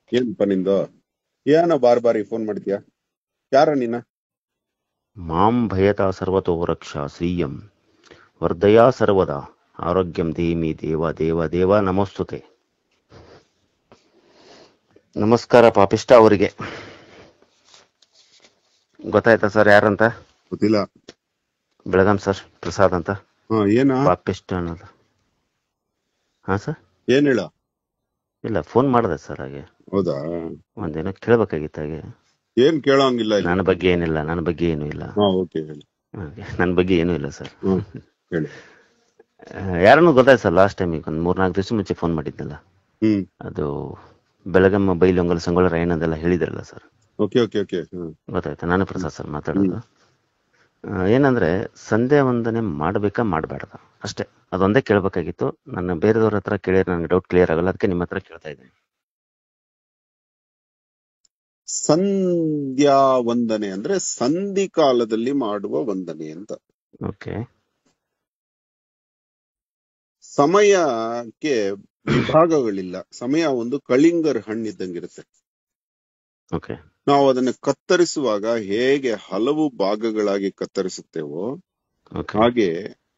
ಏನಪ್ಪ ನಿಂದು ಏನೋ ಬಾರ್ ಬಾರಿ ಫೋನ್ ಮಾಡ್ತೀಯಾ ಯಾರ ನೀನ ಮಾಂ ಭಯತಾ ಸರ್ವತೋ ರಕ್ಷ ಶ್ರೀಯಂ ವರ್ಧಯಾ ಸರ್ವದಾ ಆರೋಗ್ಯಂ ಧೀಮಿ ದೇವ ದೇವ ದೇವ ನಮಸ್ತುತೆ ನಮಸ್ಕಾರ ಪಾಪಿಷ್ಟ ಅವರಿಗೆ ಗೊತ್ತಾಯ್ತಾ ಸರ್ ಯಾರಂತ ಗೊತ್ತಿಲ್ಲ ಬೆಳಗಾಂ ಸರ್ ಪ್ರಸಾದ್ ಅಂತ ಹಾ ಏನ ಪಾಪಿಷ್ಟ ಅನ್ನೋದು ಹಾ ಸರ್ ಏನ್ ಹೇಳ ಇಲ್ಲ ಫೋನ್ ಮಾಡಿದೆ ಸರ್ ಹಾಗೆ ಹೌದಾ ಒಂದೇನೋ ಕೇಳಬೇಕಾಗಿತ್ತು ಹಾಗೆ ಏನ್ ಕೇಳೋಂಗಿಲ್ಲ ಇಲ್ಲಿ ನನ್ನ ಬಗ್ಗೆ ಏನಿಲ್ಲ ನನ್ನ ಬಗ್ಗೆ ಏನೂ ಇಲ್ಲ ಹಾ ಓಕೆ ಹೇಳಿ ಹಾಗೆ ನನ್ನ ಬಗ್ಗೆ ಏನೂ ಇಲ್ಲ ಸರ್ ಹ್ಮ್ ಹೇಳಿ ಯಾರನ್ನು ಗೊತ್ತಾಯ್ತು ಸರ್ ಲಾಸ್ಟ್ ಟೈಮ್ ಈಗ ಒಂದು ಮೂರ್ನಾಲ್ಕು ದಿವಸ ಮುಂಚೆ ಫೋನ್ ಮಾಡಿದ್ನಲ್ಲ ಹ್ಮ್ ಅದು ಬೆಳಗಮ್ಮ ಬೈಲೊಂಗಲ್ ಸಂಗೊಳ್ಳ ರಾಯಣ್ಣದೆಲ್ಲ ಹೇಳಿದ್ರಲ್ಲ sir okay okay okay hmm ಗೊತ್ತಾಯ್ತಾ ನಾನು ಪ್ರಸಾದ್ ಸರ್ ಮಾತಾಡೋದು ಆ, ಏನಂದ್ರೆ ಸಂಧ್ಯಾ ವಂದನೆ ಮಾಡ್ಬೇಕಾ ಮಾಡಬೇಡದ ಅಷ್ಟೇ ಅದೊಂದೇ ಕೇಳ್ಬೇಕಾಗಿತ್ತು ನನ್ನ ಬೇರೆದವ್ರ ಹತ್ರ ಕೇಳಿದ್ರೆ ನನಗೆ ಡೌಟ್ ಕ್ಲಿಯರ್ ಆಗಲ್ಲ ಅದಕ್ಕೆ ನಿಮ್ಮ ಹತ್ರ ಕೇಳ್ತಾ ಇದ್ದೀನಿ ಸಂಧ್ಯಾ ವಂದನೆ ಅಂದ್ರೆ ಸಂಧಿ ಕಾಲದಲ್ಲಿ ಮಾಡುವ ವಂದನೆ ಅಂತ ಓಕೆ ಸಮಯಕ್ಕೆ ವಿಭಾಗಗಳಿಲ್ಲ ಸಮಯ ಒಂದು ಕಳಿಂಗರ್ ಹಣ್ಣಿದ್ದಂಗಿರುತ್ತೆ ಓಕೆ ನಾವು ಅದನ್ನ ಕತ್ತರಿಸುವಾಗ ಹೇಗೆ ಹಲವು ಭಾಗಗಳಾಗಿ ಕತ್ತರಿಸುತ್ತೇವೋ ಓಕೆ ಹಾಗೆ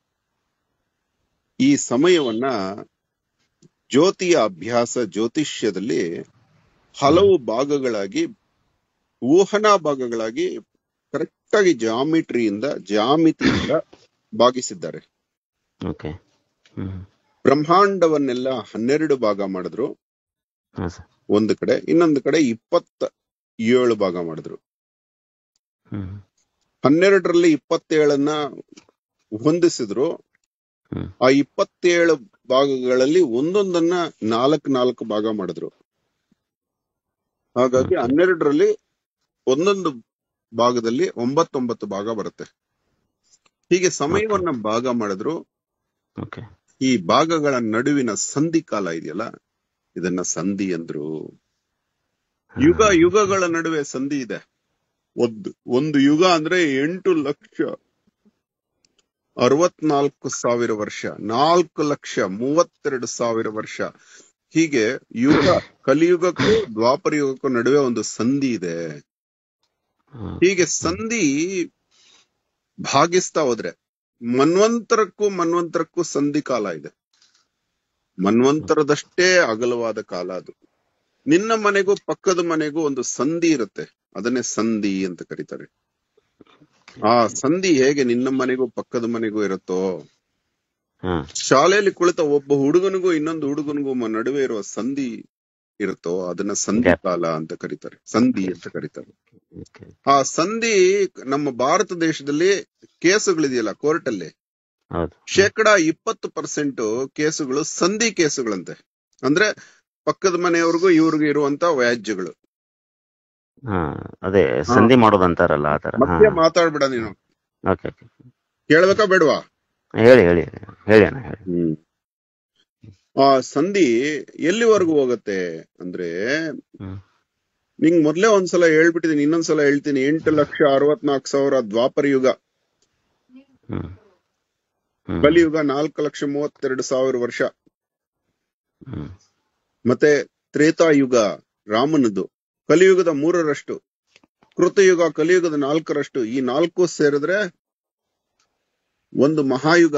ಈ ಸಮಯವನ್ನ ಜ್ಯೋತಿಯ ಅಭ್ಯಾಸ ಜ್ಯೋತಿಷ್ಯದಲ್ಲಿ ಹಲವು ಭಾಗಗಳಾಗಿ ಊಹನಾ ಭಾಗಗಳಾಗಿ ಕರೆಕ್ಟ್ ಆಗಿ ಜಾಮಿಟ್ರಿಯಿಂದ ಜಾಮಿತಿಯಿಂದ ಭಾಗಿಸಿದ್ದಾರೆ ಓಕೆ ಹ್ಮ್ ಬ್ರಹ್ಮಾಂಡವನ್ನೆಲ್ಲ ಹನ್ನೆರಡು ಭಾಗ ಮಾಡಿದ್ರು ಹಾ ಸರ್ ಒಂದು ಕಡೆ ಇನ್ನೊಂದು ಕಡೆ ಇಪ್ಪತ್ತ ಏಳು ಭಾಗ ಮಾಡಿದ್ರು ಹ್ಮ್ ಹನ್ನೆರಡರಲ್ಲಿ ಇಪ್ಪತ್ತೇಳನ್ನ ಹೊಂದಿಸಿದ್ರು ಹ್ಮ್. ಆ ಇಪ್ಪತ್ತೇಳು ಭಾಗಗಳಲ್ಲಿ ಒಂದೊಂದನ್ನ ನಾಲ್ಕು ನಾಲ್ಕು ಭಾಗ ಮಾಡಿದ್ರು ಹಾಗಾಗಿ Okay. ಹನ್ನೆರಡರಲ್ಲಿ ಒಂದೊಂದು ಭಾಗದಲ್ಲಿ ಒಂಬತ್ತೊಂಬತ್ತು ಭಾಗ ಬರುತ್ತೆ ಹೀಗೆ ಸಮಯವನ್ನ ಭಾಗ ಮಾಡಿದ್ರು ಓಕೆ ಈ ಭಾಗಗಳ ನಡುವಿನ ಸಂಧಿ ಕಾಲ ಇದೆಯಲ್ಲ ಇದನ್ನ ಸಂಧಿ ಅಂದ್ರು ಯುಗ ಯುಗಗಳ ನಡುವೆ ಸಂಧಿ ಇದೆ ಒಂದು ಒಂದು ಯುಗ ಅಂದ್ರೆ ಎಂಟು ಲಕ್ಷ ಅರವತ್ನಾಲ್ಕು ಸಾವಿರ ವರ್ಷ ನಾಲ್ಕು ಲಕ್ಷ ಮೂವತ್ತೆರಡು ಸಾವಿರ ವರ್ಷ ಹೀಗೆ ಯುಗ ಕಲಿಯುಗಕ್ಕೂ ದ್ವಾಪರ ಯುಗಕ್ಕೂ ನಡುವೆ ಒಂದು ಸಂಧಿ ಇದೆ ಹೀಗೆ ಸಂಧಿ ಭಾಗಿಸ್ತಾ ಹೋದ್ರೆ ಮನ್ವಂತರಕ್ಕೂ ಮನ್ವಂತರಕ್ಕೂ ಸಂಧಿ ಕಾಲ ಇದೆ ಮನ್ವಂತರದಷ್ಟೇ ಅಗಲವಾದ ಕಾಲ ಅದು ನಿನ್ನ ಮನೆಗೂ ಪಕ್ಕದ ಮನೆಗೂ ಒಂದು ಸಂಧಿ ಇರುತ್ತೆ ಅದನ್ನೇ ಸಂಧಿ ಅಂತ ಕರೀತಾರೆ ಆ ಸಂಧಿ ಹೇಗೆ ನಿನ್ನ ಮನೆಗೂ ಪಕ್ಕದ ಮನೆಗೂ ಇರುತ್ತೋ ಹಾ ಶಾಲೆಯಲ್ಲಿ ಕುಳಿತ ಒಬ್ಬ ಹುಡುಗನಿಗೂ ಇನ್ನೊಂದು ಹುಡುಗನಿಗೂ ಮ- ನಡುವೆ ಇರುವ ಸಂಧಿ ಇರುತ್ತೋ ಅದನ್ನ ಸಂಧಿ Gap. ಕಾಲ ಅಂತ ಕರೀತಾರೆ ಸಂಧಿ ಅಂತ ಕರೀತಾರೆ ಓಕೆ ಆ ಸಂಧಿ ನಮ್ಮ ಭಾರತ ದೇಶದಲ್ಲಿ ಕೇಸುಗಳಿದೆಯಲ್ಲ ಕೋರ್ಟ್ ಅಲ್ಲಿ ಹೌದು ಶೇಕಡ ಇಪ್ಪತ್ತು ಪರ್ಸೆಂಟ್ ಕೇಸುಗಳು ಸಂಧಿ ಕೇಸುಗಳಂತೆ ಅಂದ್ರೆ ಪಕ್ಕದ ಮನೆಯವ್ರಿಗೂ ಇವ್ರಿಗೂ ಇರುವಂತ ವ್ಯಾಜ್ಯಗಳು ಹಾ ಅದೇ ಸಂಧಿ ಮಾಡೋದಂತಾರಲ್ಲ ಆ ತರ ಹಾ ಮತ್ತೆ ಮಾತಾಡ್ಬೇಡ ನೀನು ಓಕೆ ಓಕೆ ಕೇಳ್ಬೇಕಾ ಬೇಡವಾ ಹೇಳಿ ಹೇಳಿ ಹೇಳಿ ಅಣ್ಣ ಹೇಳಿ ಆ ಸಂಧಿ ಎಲ್ಲಿವರೆಗೂ ಹೋಗುತ್ತೆ ಅಂದ್ರೆ ಹ್ಮ್ ನಿಂಗ್ ಮೊದ್ಲೇ ಒಂದ್ಸಲ ಹೇಳ್ಬಿಟ್ಟಿದೀನಿ ಇನ್ನೊಂದ್ಸಲ ಹೇಳ್ತೀನಿ ಎಂಟು ಲಕ್ಷ ಅರವತ್ನಾಲ್ಕು ಸಾವಿರ ದ್ವಾಪರ ಯುಗ ಹ್ಮ್ ಹ್ಮ್ ಕಲಿಯುಗ ನಾಲ್ಕು ಲಕ್ಷ ಮೂವತ್ತೆರಡು ಸಾವಿರ ವರ್ಷ ಹ್ಮ್ ಮತ್ತೆ ತ್ರೇತಾಯುಗ ರಾಮನದು ಕಲಿಯುಗದ ಮೂರರಷ್ಟು ಕೃತಯುಗ ಕಲಿಯುಗದ ನಾಲ್ಕರಷ್ಟು ಈ ನಾಲ್ಕು ಸೇರಿದ್ರೆ ಒಂದು ಮಹಾಯುಗ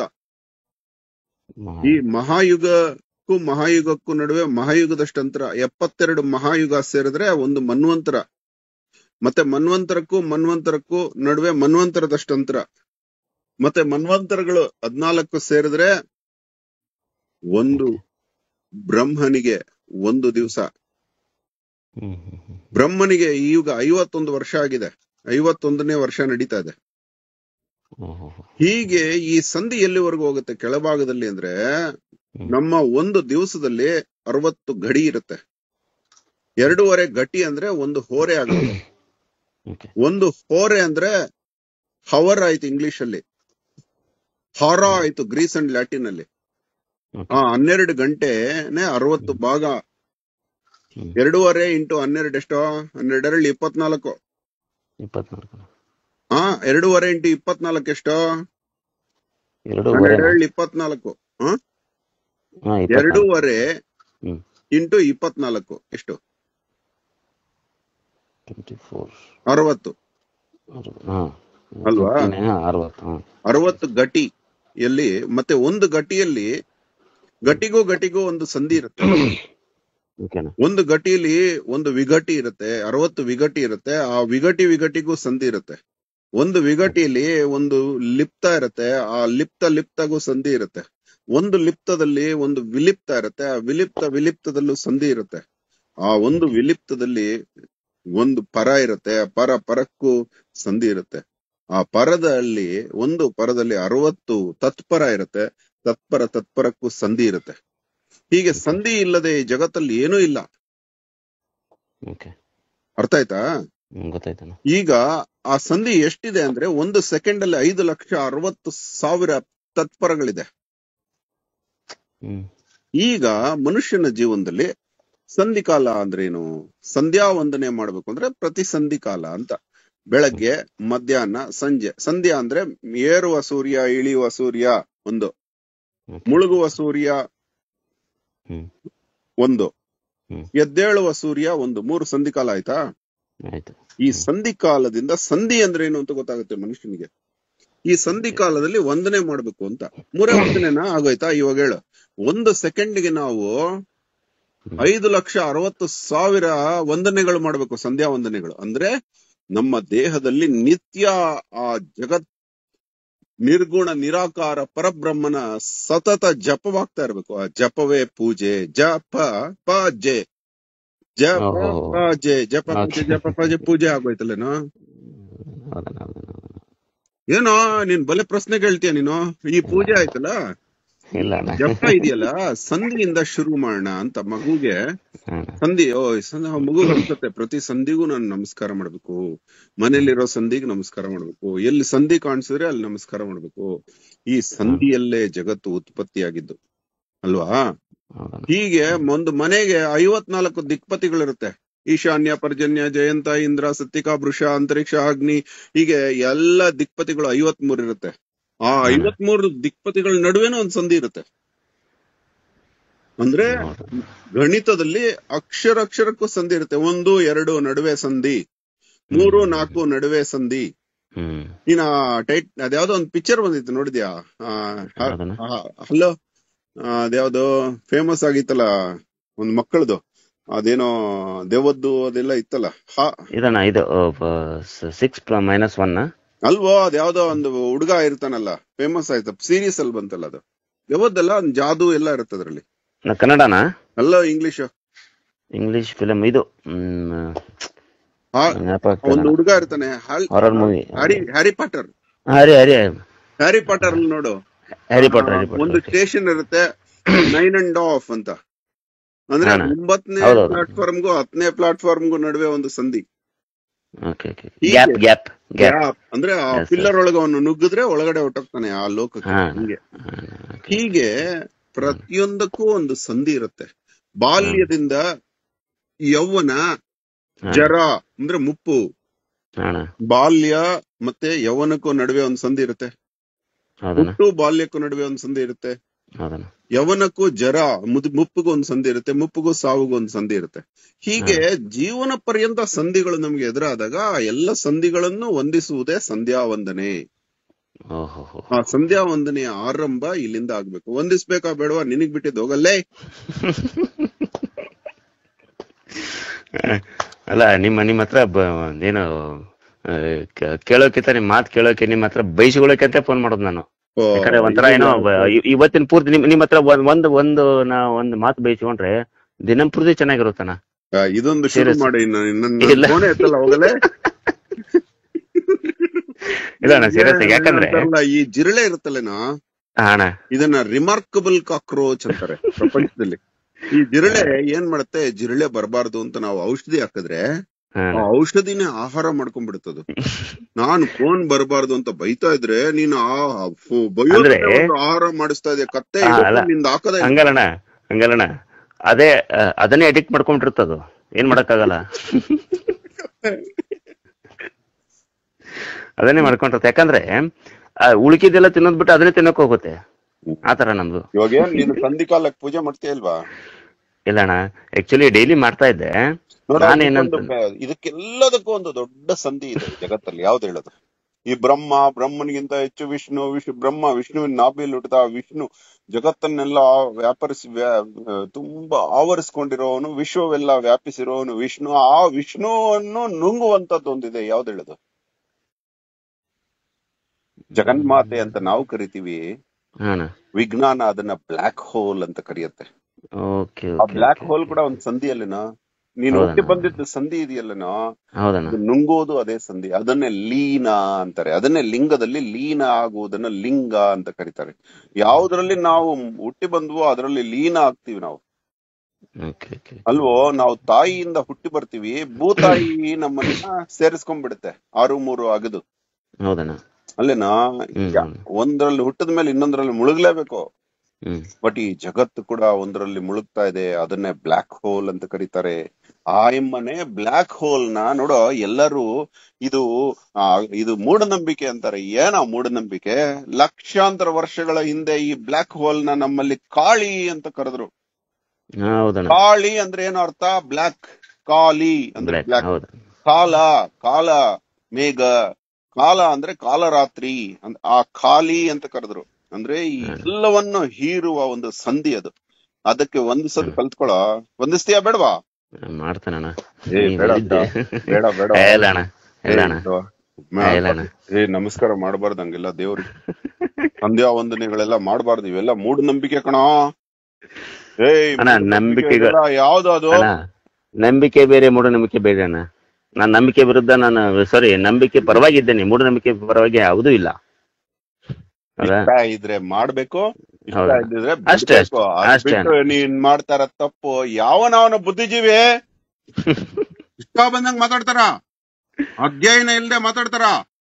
ಈ ಮಹಾಯುಗಕ್ಕೂ ಮಹಾಯುಗಕ್ಕೂ ನಡುವೆ ಮಹಾಯುಗದಷ್ಟು ಅಂತರ ಎಪ್ಪತ್ತೆರಡು ಮಹಾಯುಗ ಸೇರಿದ್ರೆ ಒಂದು ಮನ್ವಂತರ ಮತ್ತೆ ಮನ್ವಂತರಕ್ಕೂ ಮನ್ವಂತರಕ್ಕೂ ನಡುವೆ ಮನ್ವಂತರದಷ್ಟು ಅಂತರ ಮತ್ತೆ ಮನ್ವಂತರಗಳು ಹದ್ನಾಲ್ಕು ಸೇರಿದ್ರೆ ಒಂದು ಬ್ರಹ್ಮನಿಗೆ ಒಂದು ದಿವಸ ಹ್ಮ್ ಹ್ಮ್ ಹ್ಮ್ ಬ್ರಹ್ಮನಿಗೆ ಈ ಯುಗ ಐವತ್ತೊಂದು ವರ್ಷ ಆಗಿದೆ ಐವತ್ತೊಂದನೇ ವರ್ಷ ನಡೀತಾ ಇದೆ ಹ್ಮ್ ಹ್ಮ್ ಹ್ಮ್ ಹೀಗೆ ಈ ಸಂಧಿ ಎಲ್ಲಿವರೆಗೂ ಹೋಗುತ್ತೆ ಕೆಳಭಾಗದಲ್ಲಿ ಅಂದ್ರೆ ಹ್ಮ್. ನಮ್ಮ ಒಂದು ದಿವಸದಲ್ಲಿ ಅರವತ್ತು ಗಡಿ ಇರುತ್ತೆ ಎರಡೂವರೆ ಗಟಿ ಅಂದ್ರೆ ಒಂದು ಹೋರೆ ಆಗುತ್ತೆ ಓಕೆ ಒಂದು ಹೋರೆ ಅಂದ್ರೆ ಹವರ್ ಆಯ್ತು ಇಂಗ್ಲಿಷ್ ಅಲ್ಲಿ ಹಾರ ಆಯ್ತು ಗ್ರೀಸ್ ಅಂಡ್ ಲ್ಯಾಟಿನ್ ಅಲ್ಲಿ ಓಕೆ ಆ ಹನ್ನೆರಡು ಗಂಟೆನೆ ಅರವತ್ತು ಭಾಗ ಹ್ಮ್. ಎರಡೂವರೆ ಇಂಟು ಹನ್ನೆರಡು ಎಷ್ಟೋ ಹನ್ನೆರಡರಲ್ಲಿ ಇಪ್ಪತ್ನಾಲ್ಕು ಇಪ್ಪತ್ನಾಲ್ಕು ಹಾ ಎರಡೂವರೆ ಇಂಟು ಇಪ್ಪತ್ನಾಲ್ಕು ಎಷ್ಟೋ ಎರಡೂವರೆ ಹನ್ನೆರಡರಲ್ಲಿ ಇಪ್ಪತ್ನಾಲ್ಕು ಹಾ ಹಾ ಇಪ್ಪತ್ನಾಲ್ಕು ಎರಡೂವರೆ ಹ್ಮ್ ಇಂಟು ಇಪ್ಪತ್ನಾಲ್ಕು ಎಷ್ಟು ಟ್ವೆಂಟಿ ಫೋರ್ ಅರವತ್ತು ಹಾ ಅಲ್ವಾ? ಅರವತ್ತು ಹಾ ಅರವತ್ತು ಗಟಿ ಎಲ್ಲಿ ಮತ್ತೆ ಒಂದು ಗಟಿಯಲ್ಲಿ ಗಟಿಗೂ ಗಟಿಗೂ ಒಂದು ಸಂಧಿ ಇರುತ್ತೆ ಓಕೆನಾ ಒಂದು ಗಟಿಲಿ ಒಂದು ವಿಘಟಿ ಇರುತ್ತೆ ಅರವತ್ತು ವಿಘಟಿ ಇರುತ್ತೆ ಆ ವಿಘಟಿ ವಿಘಟಿಗೂ ಸಂಧಿ ಇರುತ್ತೆ ಒಂದು ವಿಘಟಿಲಿ ಒಂದು ಲಿಪ್ತ ಇರುತ್ತೆ ಆ ಲಿಪ್ತ ಲಿಪ್ತಗೂ ಸಂಧಿ ಇರುತ್ತೆ ಒಂದು ಲಿಪ್ತದಲ್ಲಿ ಒಂದು ವಿಲಿಪ್ತ ಇರುತ್ತೆ ಆ ವಿಲಿಪ್ತ ವಿಲಿಪ್ತದಲ್ಲೂ ಸಂಧಿ ಇರುತ್ತೆ ಆ ಒಂದು ವಿಲಿಪ್ತದಲ್ಲಿ ಒಂದು ಪರ ಇರುತ್ತೆ ಆ ಪರ ಪರಕ್ಕೂ ಸಂಧಿ ಇರುತ್ತೆ ಆ ಪರದಲ್ಲಿ ಒಂದು ಪರದಲ್ಲಿ ಅರವತ್ತು ತತ್ಪರ ಇರುತ್ತೆ ತತ್ಪರ ತತ್ಪರಕ್ಕೂ ಸಂಧಿ ಇರುತ್ತೆ ಹೀಗೆ ಸಂಧಿ ಇಲ್ಲದೆ ಈ ಜಗತ್ತಲ್ಲಿ ಏನೂ ಇಲ್ಲ ಓಕೆ ಅರ್ಥ ಆಯ್ತಾ ಗೊತ್ತಾಯ್ತಣ್ಣ ಈಗ ಆ ಸಂಧಿ ಎಷ್ಟಿದೆ ಅಂದ್ರೆ ಒಂದು ಸೆಕೆಂಡ್ ಅಲ್ಲಿ ಐದು ಲಕ್ಷ ಅರವತ್ತು ಸಾವಿರ ತತ್ಪರಗಳಿದೆ ಹ್ಮ್ ಈಗ ಮನುಷ್ಯನ ಜೀವನದಲ್ಲಿ ಸಂಧಿಕಾಲ ಅಂದ್ರೇನು ಸಂಧ್ಯಾ ವಂದನೆ ಮಾಡ್ಬೇಕು ಅಂದ್ರೆ ಪ್ರತಿ ಸಂಧಿಕಾಲ ಅಂತ ಬೆಳಗ್ಗೆ ಮಧ್ಯಾಹ್ನ ಸಂಜೆ ಸಂಧ್ಯಾ ಅಂದ್ರೆ ಏರುವ ಸೂರ್ಯ ಇಳಿಯುವ ಸೂರ್ಯ ಒಂದು Okay. ಮುಳುಗುವ ಸೂರ್ಯ ಹ್ಮ್ ಒಂದು ಹ್ಮ್. ಎದ್ದೇಳುವ ಸೂರ್ಯ ಒಂದು ಮೂರು ಸಂಧಿಕಾಲ ಆಯ್ತಾ ಆಯ್ತು ಈ ಸಂಧಿಕಾಲದಿಂದ ಸಂಧಿ ಅಂದ್ರೆ ಏನು ಅಂತ ಗೊತ್ತಾಗುತ್ತೆ ಮನುಷ್ಯನಿಗೆ ಈ ಸಂಧಿಕಾಲದಲ್ಲಿ ವಂದನೆ ಮಾಡ್ಬೇಕು ಅಂತ ಮೂರೇ ವಂದನೆನಾ ಆಗೋಯ್ತಾ ಇವಾಗ ಹೇಳು ಒಂದು ಸೆಕೆಂಡ್ಗೆ ನಾವು ಐದು ಲಕ್ಷ ಅರವತ್ತು ಸಾವಿರ ವಂದನೆಗಳು ಮಾಡ್ಬೇಕು ಸಂಧ್ಯಾ ವಂದನೆಗಳು ಅಂದ್ರೆ ನಮ್ಮ ದೇಹದಲ್ಲಿ ನಿತ್ಯ ಆ ಜಗತ್ ನಿರ್ಗುಣ ನಿರಾಕಾರ ಪರಬ್ರಹ್ಮನ ಸತತ ಜಪವಾಗ್ತಾ ಇರ್ಬೇಕು ಆ ಜಪವೇ ಪೂಜೆ ಜಪ ಪ ಜೆ ಜಪ ಓಹೋ. ಪ ಜೆ ಜಪ ಪೂಜೆ Okay. ಜಪ ಪ ಜೆ ಪೂಜೆ ಆಗೋಯ್ತಲ್ಲೇನೋ ಹೌದಣ್ಣ ಹೌದಣ್ಣ ಹೌದಣ್ಣ. ಏನೋ ನೀನ್ ಬಲೆ ಪ್ರಶ್ನೆ ಕೇಳ್ತೀಯ ನೀನು ಈ ಪೂಜೆ ಆಯ್ತಲ್ಲ ಇಲ್ಲ ಅಣ್ಣ ಜಪ ಇದೆಯಲ್ಲ ಸಂಧಿಯಿಂದ ಶುರು ಮಾಡೋಣ ಅಂತ ಮಗುಗೆ ಅಣ್ಣ. ಸಂಧಿ ಓ ಸಂಧಿ ಮಗು ಅನ್ಸುತ್ತೆ ಪ್ರತಿ ಸಂಧಿಗೂ ನಾನು ನಮಸ್ಕಾರ ಮಾಡ್ಬೇಕು ಮನೇಲಿರೋ ಸಂಧಿಗೆ ನಮಸ್ಕಾರ ಮಾಡ್ಬೇಕು ಎಲ್ಲಿ ಸಂಧಿ ಕಾಣಿಸಿದ್ರೆ ಅಲ್ಲಿ ನಮಸ್ಕಾರ ಮಾಡ್ಬೇಕು ಈ ಸಂಧಿಯಲ್ಲೇ ಜಗತ್ತು ಉತ್ಪತ್ತಿಯಾಗಿದ್ದು ಅಲ್ವಾ ಹೌದಣ್ಣ ಹೀಗೆ ಒಂದು ಮನೆಗೆ ಐವತ್ನಾಲ್ಕು ದಿಕ್ಪತಿಗಳಿರುತ್ತೆ ಈಶಾನ್ಯ ಪರ್ಜನ್ಯ ಜಯಂತ ಇಂದ್ರ ಸತ್ತಿಕಾ ವೃಷ ಅಂತರಿಕ್ಷ ಅಗ್ನಿ ಹೀಗೆ ಎಲ್ಲ ದಿಕ್ಪತಿಗಳು ಐವತ್ ಮೂರ್ ಇರುತ್ತೆ ಆ ಹ್ಮ್. ಐವತ್ಮೂರು ದಿಕ್ಪತಿಗಳ ನಡುವೆನೂ ಒಂದ್ ಸಂಧಿ ಇರುತ್ತೆ ಅಂದ್ರೆ ಹೌದು. ಗಣಿತದಲ್ಲಿ ಅಕ್ಷರ ಅಕ್ಷರಕ್ಕೂ ಸಂಧಿ ಇರುತ್ತೆ ಒಂದು ಎರಡು ನಡುವೆ ಸಂಧಿ ಮೂರು ನಾಲ್ಕು ನಡುವೆ ಸಂಧಿ ಹ್ಮ್ ನೀನ್ ಆ ಟೈಟ್ ಅದ್ಯಾವ್ದೋ ಒಂದ್ ಪಿಕ್ಚರ್ ಬಂದಿತ್ತು ನೋಡಿದ್ಯಾ ಯಾವ್ದಣ್ಣ? ಹಲೋ ಅದ್ಯಾವ್ದೋ ಫೇಮಸ್ ಆಗಿತ್ತಲ್ಲ ಒಂದ್ ಮಕ್ಕಳದು ಅದೇನೋ ದೇವದ್ದು ಅದೆಲ್ಲ ಇತ್ತಲ್ಲ ಹಾ ಇದಣ್ಣ ಇದು ಸಿಕ್ಸ್ ಮೈನಸ್ ಒನ್ ಅಲ್ವೋ ಅದ್ಯಾವ್ದೋ ಒಂದು ಹುಡುಗ ಇರ್ತಾನಲ್ಲ ಫೇಮಸ್ ಆಯ್ತು ಸೀರೀಸ್ ಅಲ್ಲಿ ಬಂತಲ್ಲ ಅದು ದೇವದ್ದಲ್ಲ ಒಂದ್ ಜಾದು ಎಲ್ಲ ಇರುತ್ತೆ ಅದ್ರಲ್ಲಿ ಕನ್ನಡನಾ ಅಲ್ಲ ಇಂಗ್ಲಿಷ್ ಇಂಗ್ಲಿಷ್ ಫಿಲಮ್ ಇದು ಹ್ಮ್ ನೆನಪ ಒಂದು ಹುಡುಗ ಇರ್ತಾನೆ ಹಾಲ್- horror movie Harry Harry Potter Harry Harry Harry Potter ಅಲ್ಲಿ ನೋಡು ಹ್ಯಾರಿ ಪಾಟರ್ ಹ್ಯಾರಿ ಒಂದು ಪಾಟರ್ ಸ್ಟೇಷನ್ ಇರುತ್ತೆ ನೈನ್ ಅಂಡ್ ಆಫ್ ಅಂತ ಅಂದ್ರೆ ಹಾ, ಅಣ್ಣ. ಒಂಬತ್ತನೇ ಹೌದೌದು. ಪ್ಲಾಟ್ಫಾರ್ಮ್ಗೂ ಹತ್ತನೇ ಪ್ಲಾಟ್ಫಾರ್ಮ್ಗೂ ನಡುವೆ ಒಂದು ಸಂಧಿ ಓಕೆ ಓಕೆ ಹೀಗೆ. Gap gap gap Gap. ಅಂದ್ರೆ ಆ Yes, ಪಿಲ್ಲರ್ ಒಳಗೆ ಅವನು ನುಗ್ಗಿದ್ರೆ ಒಳಗಡೆ ಹೊಟ್ಟೋಗ್ತಾನೆ ಆ ಲೋಕಕ್ಕೆ ಹಾ. ಹೀಗೆ ಹೀಗೆ ಪ್ರತಿಯೊಂದಕ್ಕೂ ಒಂದು ಸಂಧಿ ಇರುತ್ತೆ ಬಾಲ್ಯದಿಂದ ಯೌವನ ಜರ ಅಂದ್ರೆ ಮುಪ್ಪು ಅಣ್ಣ ಬಾಲ್ಯ ಮತ್ತೆ ಯೌವನಕ್ಕೂ ನಡುವೆ ಒಂದು ಸಂಧಿ ಇರುತ್ತೆ ಹೌದಣ್ಣ ಹುಟ್ಟು ಬಾಲ್ಯಕ್ಕೂ ನಡುವೆ ಒಂದು ಸಂಧಿ ಇರುತ್ತೆ ಹೌದಣ್ಣ ಯವನಕ್ಕೂ ಜರ ಮುದ್- ಮುಪ್ಪಿಗೂ ಒಂದು ಸಂಧಿ ಇರುತ್ತೆ ಮುಪ್ಪಿಗೂ ಸಾವಿಗೂ ಒಂದು ಸಂಧಿ ಇರುತ್ತೆ ಹೀಗೆ ಜೀವನ ಪರ್ಯಂತ ಸಂಧಿಗಳು ನಮ್ಗೆ ಎದುರಾದಾಗ ಆ ಎಲ್ಲ ಸಂಧಿಗಳನ್ನು ವಂದಿಸುವುದೇ ಸಂಧ್ಯಾ ವಂದನೆ ಓಹೋ ಹೋ ಆ ಸಂಧ್ಯಾ ವಂದನೆಯ ಆರಂಭ ಇಲ್ಲಿಂದ ಆಗ್ಬೇಕು ವಂದಿಸ್ಬೇಕಾ ಬೇಡವಾ ನಿನಗ್ ಬಿಟ್ಟಿದ್ದು ಹೋಗಲ್ಲೇ ಅಲ್ಲ ನಿಮ್ಮ ನಿಮ್ಮ ಹತ್ರ ಬ- ಏನು ಆ, ಕ- ಕೇಳೋಕ್ಕಿಂತ ನಿಮ್ ಮಾತು ಕೇಳೋಕೆ ನಿಮ್ಮ ಹತ್ರ ಬೈಸ್ಕೊಳ್ಳೋಕೆ ಅಂತ ಫೋನ್ ಮಾಡೋದು ನಾನು ಓ, ಯಾಕಂದ್ರೆ ಒಂಥರ ಏನೋ ಬ- ಇ- ಇವತ್ತಿನ ಪೂರ್ತಿ ನಿಮ್ ನಿಮ್ಮ ಹತ್ರ ಒಂದ್ ಒಂದು ಒಂದು ನಾ ಒಂದು ಮಾತು ಬೈಸ್ಕೊಂಡ್ರೆ ದಿನ ಪೂರ್ತಿ ಚೆನ್ನಾಗಿರುತ್ತಣ್ಣ ಆ, ಇದೊಂದು ಶುರು Serious. ಮಾಡಿ ನನ್ನ ಇಲ್ಲ. ಫೋನೇ ಎತ್ತಲ್ಲ ಹೋಗಲೇ ಇಲ್ಲ ಅಣ್ಣ ಸೀರಿಯಸ್ ಯಾಕಂದ್ರೆ ಅಂತಾರಲ್ಲ, ಈ ಜಿರಳೆ ಇರುತ್ತಲ್ಲೇನೋ ಹಾ, ಅಣ್ಣ ಇದನ್ನ ರಿಮಾರ್ಕಬಲ್ ಕಾಕ್ರೋಚ್ ಅಂತಾರೆ ಪ್ರಪಂಚದಲ್ಲಿ ಈ ಜಿರಳೆ ಏನ್ ಮಾಡುತ್ತೆ ಜಿರಳೆ ಬರಬಾರ್ದು ಅಂತ ನಾವು ಔಷಧಿ ಹಾಕಿದ್ರೆ ಹಾ, ಆ ಔಷಧಿನೇ ಆಹಾರ ಮಾಡ್ಕೊಂಡ್ಬಿಡ್ತದು ನಾನು ಫೋನ್ ಬರಬಾರ್ದು ಅಂತ ಬೈತಾ ಇದ್ರೆ ನೀನು ಆ ಫೋ- ಬೈಯೋದನ್ನೇ ಅಂದ್ರೆ- ಒಂದು ಆಹಾರ ಮಾಡಿಸ್ತಾ ಇದೆಯಾ ಕತ್ತೆ ಹಾ, ಇವತ್ತು ಅಲ್ಲ. ನಿಂದ ಹಾಕದೆ ಹಂಗಲ್ಲಣ್ಣ ಹಂಗಲ್ಲಣ್ಣ ಅದೇ ಆ, ಅದನ್ನೇ ಅಡಿಕ್ಟ್ ಮಾಡ್ಕೊಂಡಿರ್ತದು ಏನ್ ಮಾಡಕ್ಕಾಗಲ್ಲ ಅದನ್ನೇ ಮಾಡ್ಕೊಂಡಿರುತ್ತೆ ಯಾಕಂದ್ರೆ ಆ, ಉಳ್ಕಿದ್ದೆಲ್ಲ ತಿನ್ನೋದ್ ಬಿಟ್ಟು ಅದನ್ನೇ ತಿನ್ನಕ್ ಹೋಗುತ್ತೆ ಆತರ ನಮ್ದು ಇವಾಗ ಏನ್ ನೀನು ಸಂಧಿ ಕಾಲಕ್ಕೆ ಪೂಜೆ ಮಾಡ್ತೀಯ ಇಲ್ವಾ ಇಲ್ಲ ಅಣ್ಣ ಆಕ್ಚುಲಿ ಡೈಲಿ ಮಾಡ್ತಾ ಇದ್ದೆ ನೋಡ ನಾನೇನಂತ ಇದಕ್ಕೊಂದು ಬೆ- ಇದಕ್ಕೆಲ್ಲದಕ್ಕೂ ಒಂದು ದೊಡ್ಡ ಸಂಧಿ ಇದೆ ಈ ಜಗತ್ತಲ್ಲಿ ಯಾವ್ದು ಹೇಳೋದು ಈ ಬ್ರಹ್ಮ ಬ್ರಹ್ಮನಿಗಿಂತ ಹೆಚ್ಚು ವಿಷ್ಣು ವಿಷ್ಣು ಬ್ರಹ್ಮ ವಿಷ್ಣುವಿನ ನಾಭಿಯಲ್ಲಿ ಹುಟ್ಟಿದ ಆ ವಿಷ್ಣು ಜಗತ್ತನ್ನೆಲ್ಲ ವ್ಯಾಪರಿಸಿ ವ್ಯಾ- ತುಂಬಾ ಆವರಿಸ್ಕೊಂಡಿರೋವನು ವಿಶ್ವವೆಲ್ಲ ವ್ಯಾಪಿಸಿರೋವನು ವಿಷ್ಣು ಆ ವಿಷ್ಣುವನ್ನು ನುಂಗುವಂತದ್ದು ಒಂದಿದೆ ಯಾವ್ದು ಹೇಳೋದು ಜಗನ್ಮಾತೆ ಅಂತ ನಾವು ಕರಿತೀವಿ ಹಾಂ ವಿಜ್ಞಾನ ಅದನ್ನ ಬ್ಲಾಕ್ ಹೋಲ್ ಅಂತ ಕರೆಯುತ್ತೆ ಓಕೆ ಆ ಓಕೆ ಬ್ಲಾಕ್ ಹೋಲ್ ಕೂಡ ಒಂದ್ ಸಂಧಿಯಲ್ಲೇನ ನೀನು ಹೌದಣ್ಣ. ಹುಟ್ಟಿ ಬಂದಿದ್ದ ಸಂಧಿ ಇದೆಯಲ್ಲನೋ ಹೌದಣ್ಣ ಅದು ನುಂಗೋದು ಅದೇ ಸಂಧಿ ಅದನ್ನೇ ಲೀನ ಅಂತಾರೆ ಅದನ್ನೇ ಲಿಂಗದಲ್ಲಿ ಲೀನ ಆಗುವುದನ್ನ ಲಿಂಗ ಅಂತ ಕರೀತಾರೆ ಯಾವುದ್ರಲ್ಲಿ ನಾವು ಹುಟ್ಟಿ ಬಂದ್ವೋ ಅದರಲ್ಲಿ ಲೀನ ಆಗ್ತೀವಿ ನಾವು ಓಕೆ ಓಕೆ ಅಲ್ವೋ ನಾವು ತಾಯಿಯಿಂದ ಹುಟ್ಟಿ ಬರ್ತೀವಿ ಭೂತಾಯಿ ನಮ್ಮನ್ನ ಸೇರಿಸ್ಕೊಂಡ್ಬಿಡುತ್ತೆ ಆರು ಮೂರು ಅಗದು ಹೌದಣ್ಣ ಅಲ್ಲೇನಾ ಹ್ಮ್ ಯಾ- ಒಂದ್ರಲ್ಲಿ ಹುಟ್ಟಿದ ಮೇಲೆ ಇನ್ನೊಂದ್ರಲ್ಲಿ ಮುಳುಗ್ಲೇಬೇಕು ಹ್ಮ್ ಬಟ್ ಈ ಜಗತ್ತು ಕೂಡ ಒಂದರಲ್ಲಿ ಮುಳುಗ್ತಾ ಇದೆ ಅದನ್ನೇ ಬ್ಲಾಕ್ ಹೋಲ್ ಅಂತ ಕರೀತಾರೆ ಆ ಎಮ್ಮನೆ ಬ್ಲಾಕ್ ಹೋಲ್ ನ ನೋಡೋ ಎಲ್ಲರೂ ಇದು ಆ, ಇದು ಮೂಢನಂಬಿಕೆ ಅಂತಾರೆ ಏನ ಮೂಢನಂಬಿಕೆ ಲಕ್ಷಾಂತರ ವರ್ಷಗಳ ಹಿಂದೆ ಈ ಬ್ಲಾಕ್ ಹೋಲ್ ನ ನಮ್ಮಲ್ಲಿ ಕಾಳಿ ಅಂತ ಕರೆದ್ರು ಹಾ, ಹೌದಣ್ಣ ಕಾಳಿ ಅಂದ್ರೆ ಏನು ಅರ್ಥ ಬ್ಲಾಕ್ ಕಾಲಿ ಅಂದ್ರೆ ಬ್ಲ್ಯಾಕ್ ಬ್ಲಾಕ್ ಹೌದು ಕಾಲ ಕಾಲ ಮೇಘ ಕಾಲ ಅಂದ್ರೆ ಕಾಲರಾತ್ರಿ ಅಂದ್- ಆ ಖಾಲಿ ಅಂತ ಕರೆದ್ರು ಅಂದ್ರೆ ಈ ಎಲ್ಲವನ್ನು ಹೀರುವ ಒಂದು ಸಂಧಿ ಅದು ಅದಕ್ಕೆ ಒಂದಿಸೋದು ಕಲ್ತ್ಕೊಳ ಒಂದಿಸ್ತೀಯಾ ಬೇಡವಾ ಮಾಡ್ತಾನಣ್ಣ ಏ, ನೀವ್ ಬೇಡ ಹೇಳಿದ್ದೆ. ಬೇಡ ಬೇಡ ಏ, ಇಲ್ಲ ಅಣ್ಣ ಇಲ್ಲ ಅಣ್ಣ ಏ, ಇಲ್ಲ ಅಣ್ಣ ಏ ನಮಸ್ಕಾರ ಮಾಡಬಾರ್ದು ಹಂಗೆಲ್ಲ ದೇವ್ರಿಗೆ ಸಂಧ್ಯಾ ವಂದನೆಗಳೆಲ್ಲ ಮಾಡಬಾರ್ದು ಇವೆಲ್ಲ ಮೂಢನಂಬಿಕೆ ಕಣ ಏಯ್ ಅಣ್ಣ, ನಂಬಿಕೆಗಳು- ಮೂಢನಂಬಿಕೆಗಳೆಲ್ಲ ಯಾವ್ದು ಅದು ಅಣ್ಣ ನಂಬಿಕೆ ಬೇರೆ ಮೂಢನಂಬಿಕೆ ಬೇರೆ ಅಣ್ಣ ನಾನ್ ನಂಬಿಕೆ ವಿರುದ್ಧ ನಾನು ಸಾರಿ ನಂಬಿಕೆ ಪರವಾಗಿದ್ದೇನೆ ಮೂಢನಂಬಿಕೆ ಪರವಾಗಿ ಯಾವುದೂ ಇಲ್ಲ ಹೌದಾ ಇಷ್ಟ ಇದ್ರೆ ಮಾಡ್ಬೇಕು ಇಷ್ಟ ಹೌದಾ? ಇದ್ದಿದ್ರೆ ಅಷ್ಟೇ, ಬಿಡ್ಬೇಕು. ಅದ್ ಅಷ್ಟೇ ಬಿಟ್ಟು ನೀನ್ ಮಾಡ್ತಾರ ತಪ್ಪು ಯಾವನವನ ಬುದ್ಧಿಜೀವಿ ಇಷ್ಟ ಬಂದಂಗ್ ಮಾತಾಡ್ತಾರ ಅಧ್ಯಯನ ಇಲ್ದೆ ಮಾತಾಡ್ತಾರ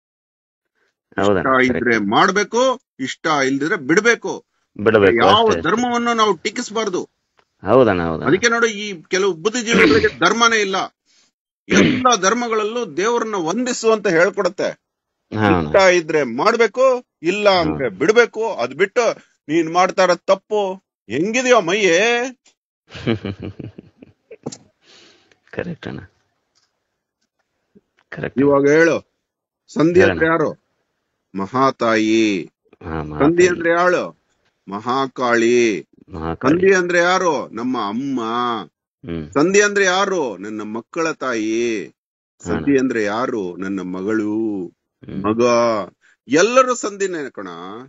ಹೌದಾ ಇಷ್ಟ ಇದ್ರೆ ಮಾಡ್ಬೇಕು ಇಷ್ಟ ಇಲ್ದಿದ್ರೆ ಬಿಡ್ಬೇಕು ಬಿಡಬೇಕು ಯಾವ ಅಷ್ಟೇ ಧರ್ಮವನ್ನು ನಾವು ಟೀಕಿಸಬಾರ್ದು ಹೌದಣ್ಣ ಹೌದಣ್ಣ ಅದಕ್ಕೆ ನೋಡು ಈ ಕೆಲವು ಬುದ್ಧಿಜೀವಿಗಳಿಗೆ ಧರ್ಮನೇ ಇಲ್ಲ ಎಲ್ಲ ಧರ್ಮಗಳಲ್ಲೂ ದೇವರನ್ನ ವಂದಿಸು ಅಂತ ಹೇಳ್ಕೊಡತ್ತೆ ಹಾ ಅಣ್ಣ ಇಷ್ಟ ಇದ್ರೆ ಮಾಡ್ಬೇಕು ಇಲ್ಲ ಅಂದ್ರೆ ಬಿಡ್ಬೇಕು ಅದ್ ಬಿಟ್ಟು ನೀನ್ ಮಾಡ್ತಾರ ತಪ್ಪು ಹೆಂಗಿದೆಯೋ ಮೈಯೇ ಕರೆಕ್ಟ್ ಅಣ್ಣ ಕರೆಕ್ಟ್ ಇವಾಗ ಹೇಳು ಸಂಧಿ ಹೇಳಣ್ಣ. ಅಂದ್ರೆ ಯಾರು ಮಹಾತಾಯಿ ಹಾ ಸಂಧಿ ಅಂದ್ರೆ ಯಾಳು ಮಹಾಕಾಳಿ ಮಹಾಕಾಳಿ ಸಂಧಿ ಅಂದ್ರೆ ಯಾರು ನಮ್ಮ ಅಮ್ಮ ಹ್ಮ್ ಸಂಧಿ ಅಂದ್ರೆ ಯಾರು ನನ್ನ ಮಕ್ಕಳ ತಾಯಿ ಸಂಧಿ ಅಂದ್ರೆ ಯಾರು ನನ್ನ ಮಗಳು ಹ್ಮ್. ಮಗ ಎಲ್ಲರೂ ಸಂಧಿನೇ ಕಣ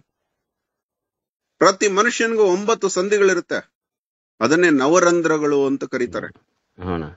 ಪ್ರತಿ ಮನುಷ್ಯನಿಗೂ ಒಂಬತ್ತು ಸಂಧಿಗಳಿರುತ್ತೆ ಅದನ್ನೇ ನವರಂಧ್ರಗಳು ಅಂತ ಕರೀತಾರೆ ಹಾ ಅಣ್ಣ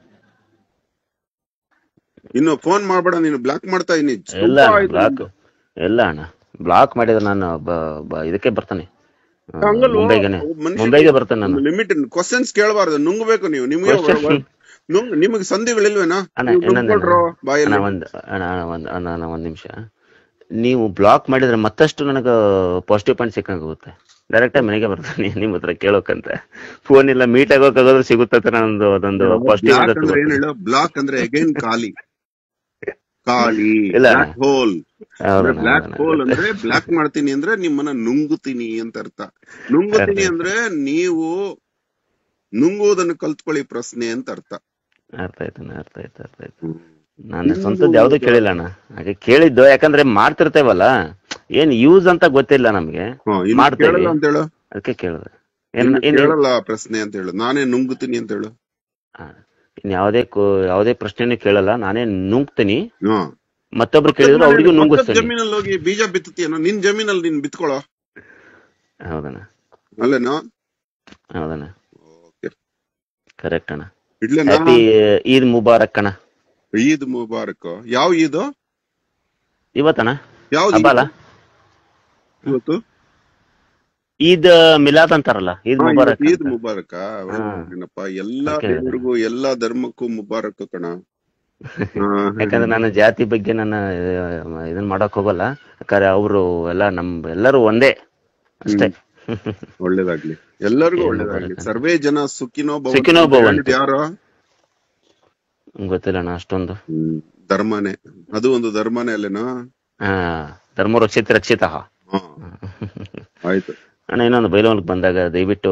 ಇನ್ನು ಫೋನ್ ಮಾಡ್ಬೇಡ ನೀನು ಬ್ಲಾಕ್ ಮಾಡ್ತಾ ಇದೀನಿ ಎಲ್ಲ ಬ್ಲಾಕ್ ಎಲ್ಲ ಅಣ್ಣ ಬ್ಲಾಕ್ ಮಾಡಿದ್ರೆ ನಾನು ಬ- ಬ- ಇದಕ್ಕೆ ಬರ್ತಾನೆ ಆ, ಮುಂಬೈಗೆನೆ ಮುಂಬೈಗೆ ಬರ್ತಾನೆ ನಾನು ಲಿಮಿಟ್ ಕ್ವಶನ್ಸ್ ಕೇಳಬಾರ್ದು ನುಂಗ್ಬೇಕು ನೀವು ನಿಮ್ಗೆ Question? ನುಂಗ್ ನಿಮಗೆ ಸಂಧಿಗಳಿಲ್ವೇನಾ ಅಣ್ಣ ನೀವು ಇನ್ನೊಂದು ನುಂಗ್ಕೊಳ್ರೋ ಅಣ್ಣ ಬಾಯಲ್ಲಿ ಒಂದ್ ಅಣ್ಣ ಅಣ್ಣ, ಒಂದ್ ಅಣ್ಣ ಅಣ್ಣ, ಒಂದ್ ನಿಮಿಷ ನೀವು ಬ್ಲಾಕ್ ಮಾಡಿದ್ರೆ ಮತ್ತಷ್ಟು ನನಗ ಪಾಸಿಟಿವ್ ಪಾಯಿಂಟ್ ಸಿಕ್ಕಂಗಾಗುತ್ತೆ ಡೈರೆಕ್ಟ್ ಆಗಿ ಮನೆಗೆ ಬರ್ತಾನೆ ನಿಮ್ ಹತ್ರ ಕೇಳೋಕಂತ ಫೋನ್ ಇಲ್ಲ ಮೀಟ್ ಆಗೋಕಾಗೋದ್ರೆ ಸಿಗುತ್ತ ನಂದು ಅದೊಂದು ಪಾಸಿಟಿವ್ ಬ್ಲಾಕ್ ಅಂದ್ರೆ ಏನ್ ಹೇಳು ಬ್ಲಾಕ್ ಅಂದ್ರೆ ಅಗೈನ್ ಖಾಲಿ ಖಾಲಿ ಇಲ್ಲ. ಬ್ಲಾಕ್ ಹೋಲ್ ಹೌದಣ್ಣ ಬ್ಲಾಕ್ ಹೌದಣ್ಣ ಹೋಲ್ ಅಂದ್ರೆ ಬ್ಲಾಕ್ ಮಾಡ್ತೀನಿ ಅಂದ್ರೆ ನಿಮ್ಮನ್ನ ನುಂಗುತ್ತೀನಿ ಅಂತ ಅರ್ಥ ನುಂಗುತ್ತೀನಿ Correct. ಅಂದ್ರೆ ನೀವು ನುಂಗುವುದನ್ನು ಕಲ್ತ್ಕೊಳ್ಳಿ ಪ್ರಶ್ನೆ ಅಂತ ಅರ್ಥ ಅರ್ಥ ಆಯ್ತಣ್ಣ ಅರ್ಥ ಆಯ್ತು ಅರ್ಥ ಆಯ್ತು ನಾನು ಸ್ವಂತದ್ದು ಯಾವ್ದು ಕೇಳಿಲ್ಲ ಅಣ್ಣ ಹಾಗೆ ಕೇಳಿದ್ದು ಯಾಕಂದ್ರೆ ಮಾಡ್ತಿರ್ತೇವಲ್ಲ ಏನ್ ಯೂಸ್ ಅಂತ ಗೊತ್ತಿಲ್ಲ ನಮ್ಗೆ ಹಾ, ಇನ್ನು ಮಾಡ್ತೇವೆ. ಕೇಳಲ್ಲ ಅಂತ ಹೇಳು ಅದಕ್ಕೆ ಕೇಳಿದೆ ಏನ್ ಇನ್ನು ಏನ್ ಕೇಳಲ್ಲ ಪ್ರಶ್ನೆ ಅಂತ ಹೇಳು ನಾನೇ ನುಂಗುತ್ತೀನಿ ಅಂತ ಹೇಳು ಆ, ಇನ್ ಯಾವುದೇ ಕೋ- ಯಾವುದೇ ಪ್ರಶ್ನೆನೂ ಕೇಳಲ್ಲ ನಾನೇ ನುಂಗ್ತೀನಿ ಹಾ ಮತ್ತೊಬ್ರು ಕೇಳಿದ್ರು ಅವ್ರಿಗೂ ಪಕ್ಕದ ನುಂಗಿಸ್ತೀನಿ ಜಮೀನಲ್ಲಿ ಹೋಗಿ ಬೀಜ ಬಿತ್ತುತ್ತೀಯನ ನಿನ್ ಜಮೀನಲ್ಲಿ ನೀನ್ ಬಿತ್ಕೊಳ್ಳೋ ಹೌದಣ್ಣ ಅಲ್ಲೇನೋ ಹೌದಣ್ಣ Okay. ಕರೆಕ್ಟ್ ಅಣ್ಣ ಇಡ್ಲೇನಾ ಹ್ಯಾಪಿ ಈದ್ ಮುಬಾರಕ್ ಅಣ್ಣ ಈದ್ ಮುಬಾರಕ್ ಯಾವ ಈದ್ ಇವತ್ತಣ್ಣ ಯಾವ್ದು ಹಬ್ಬ ಅಲ್ಲ ಇವತ್ತು ಈದ್ ಮಿಲಾದ್ ಅಂತಾರಲ್ಲ ಈದ್ ಹಾ, ಮುಬಾರಕ್ ಇವತ್ತು ಈದ್ ಅಂತ. ಮುಬಾರಕ ಹಾ. ಏನಪ್ಪ ಎಲ್ಲಾ Okay. ದೇವರಿಗೂ ಎಲ್ಲಾ ಧರ್ಮಕ್ಕೂ ಮುಬಾರಕ್ ಕಣ ಹಾ, ಯಾಕಂದ್ರೆ ನಾನು ಜಾತಿ ಬಗ್ಗೆ ನಾನು ಆ, ಇದನ್ ಮಾಡಕ್ ಹೋಗಲ್ಲ ಯಾಕಂದ್ರೆ ಅವರು ಎಲ್ಲ ನಮ್ ಎಲ್ಲರೂ ಒಂದೇ ಅಷ್ಟೇ ಒಳ್ಳೇದಾಗ್ಲಿ ಎಲ್ಲರಿಗೂ ಏನ್ ಒಳ್ಳೇದಾಗ್ಲಿ ಮುಬಾರಕ್? ಸರ್ವೇ ಜನ ಸುಖಿನೋ ಭವಂತು ಸುಖಿನೋ ಅಂತ ಭವಂತು. ಹೇಳಿದ್ ಯಾರು ಗೊತ್ತಿಲ್ಲ ಅಣ್ಣ ಅಷ್ಟೊಂದು ಹ್ಮ್ ಧರ್ಮನೇ ಅದು ಒಂದು ಧರ್ಮನೇ ಅಲ್ಲೇನಾ ಹಾ ಧರ್ಮ ರಕ್ಷಿತ ರಕ್ಷಿತ ಹಾ ಆಯ್ತು ಅಣ್ಣ ಇನ್ನೊಂದು ಬೈಲವನ್ಗೆ ಬಂದಾಗ ದಯವಿಟ್ಟು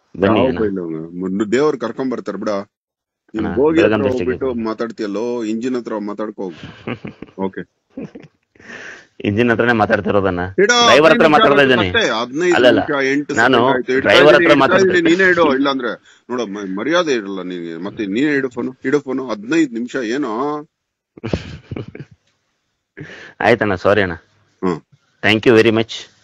ಬನ್ನಿ ಯಾವ ಅಣ್ಣ ಬೈಲು ಅವ್ನು? ದೇವ್ರು ಕರ್ಕೊಂಡ್ ಬರ್ತಾರ ಬಿಡ ನೀನ್ ಅಣ್ಣ, ಬೋಗಿ ಹತ್ರ ಬೆಳಗಾಂ district ಗೆ ಹೋಗ್ಬಿಟ್ಟು ಮಾತಾಡ್ತೀಯಲ್ಲೋ ಇಂಜಿನ್ ಹತ್ರ ಮಾತಾಡ್ಕೋ ಓಕೆ ಇಂಜಿನ್ ಹತ್ರನೇ ಮಾತಾಡ್ತಿರೋದನ್ನ ಇಡೋ ಡ್ರೈವರ್ ಹತ್ರ ಹದಿನೈದು ಮಾತಾಡ್ತಾ ನಿಮಿಷ ಇದ್ದೀನಿ ಮತ್ತೆ ಹದಿನೈದು ಅಲ್ಲಲ್ಲ. ನಿಮಿಷ ಎಂಟು ನಾನು second ಆಯ್ತು. ಇಡ್ತಾ driver ಹತ್ರ ಇದೀನಿ, ಇಡ್ತಾ ಮಾತಾಡ್ತಾ ಇದೀನಿ, ನೀನೇ ಇಡು ಇಲ್ಲಾಂದ್ರೆ ನೋಡ ಮರ್ಯಾದೆ ಇರಲ್ಲ ನಿನಗೆ ಮತ್ತೆ ನೀನೇ ಇಡು ಫೋನು ಇಡು ಫೋನು ಹದಿನೈದು ನಿಮಿಷ ಏನೋ ಆಯ್ತಣ್ಣ ಸಾರಿ ಅಣ್ಣ hmm thank you very much